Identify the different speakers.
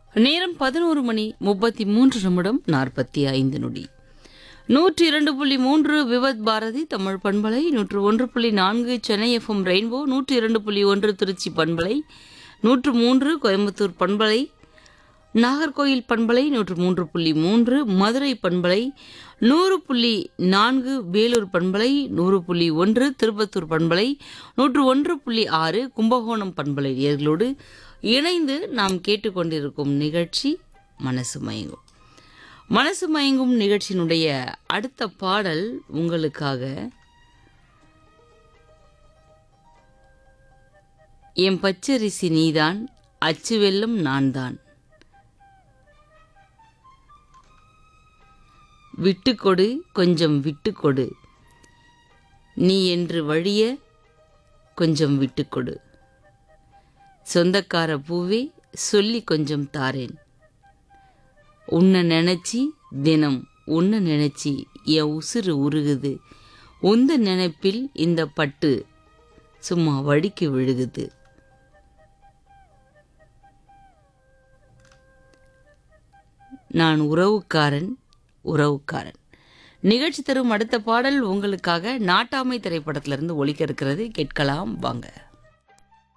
Speaker 1: நேரம் பதினோரு மணி முப்பத்தி மூன்று நிமிடம் நாற்பத்தி ஐந்து நொடி நூற்றி இரண்டு புள்ளி மூன்று விவத் பாரதி தமிழ் பண்பலை நூற்று ஒன்று புள்ளி நான்கு சென்னை எஃப்எம் ரெயின்போ நூற்றி இரண்டு புள்ளி ஒன்று திருச்சி பண்பலை நூற்று மூன்று கோயம்புத்தூர் பண்பலை நாகர்கோயில் பண்பலை நூற்று மூன்று புள்ளி மூன்று மதுரை பண்பலை நூறு புள்ளி நான்கு வேலூர் பண்பலை நூறு புள்ளி ஒன்று திருப்பத்தூர் பண்பலை நூற்று ஒன்று புள்ளி ஆறு கும்பகோணம் பண்பலை நேர்களோடு இணைந்து நாம் கேட்டுக்கொண்டிருக்கும் நிகழ்ச்சி மனசு மயங்கும் மனசு மயங்கும் நிகழ்ச்சியினுடைய அடுத்த பாடல் உங்களுக்காக என் பச்சரிசி நீதான் அச்சு வெல்லம் நான்தான் விட்டுக்கொடு கொஞ்சம் விட்டுக்கொடு நீ என்று வழிய கொஞ்சம் விட்டுக்கொடு சொந்தக்கார பூவே சொல்லி கொஞ்சம் தாரேன் உன்னை நினைச்சி தினம் உன்னை நினைச்சி என் உசுறு உருகுது உந்த நினைப்பில் இந்த பட்டு சும்மா வடிக்கு விழுகுது நான் உறவுக்காரன் உறவுக்காரன் நிகழ்ச்சி தரும் அடுத்த பாடல் உங்களுக்காக நாட்டாமை திரைப்படத்திலிருந்து ஒலிக்க இருக்கிறது கேட்கலாம் வாங்க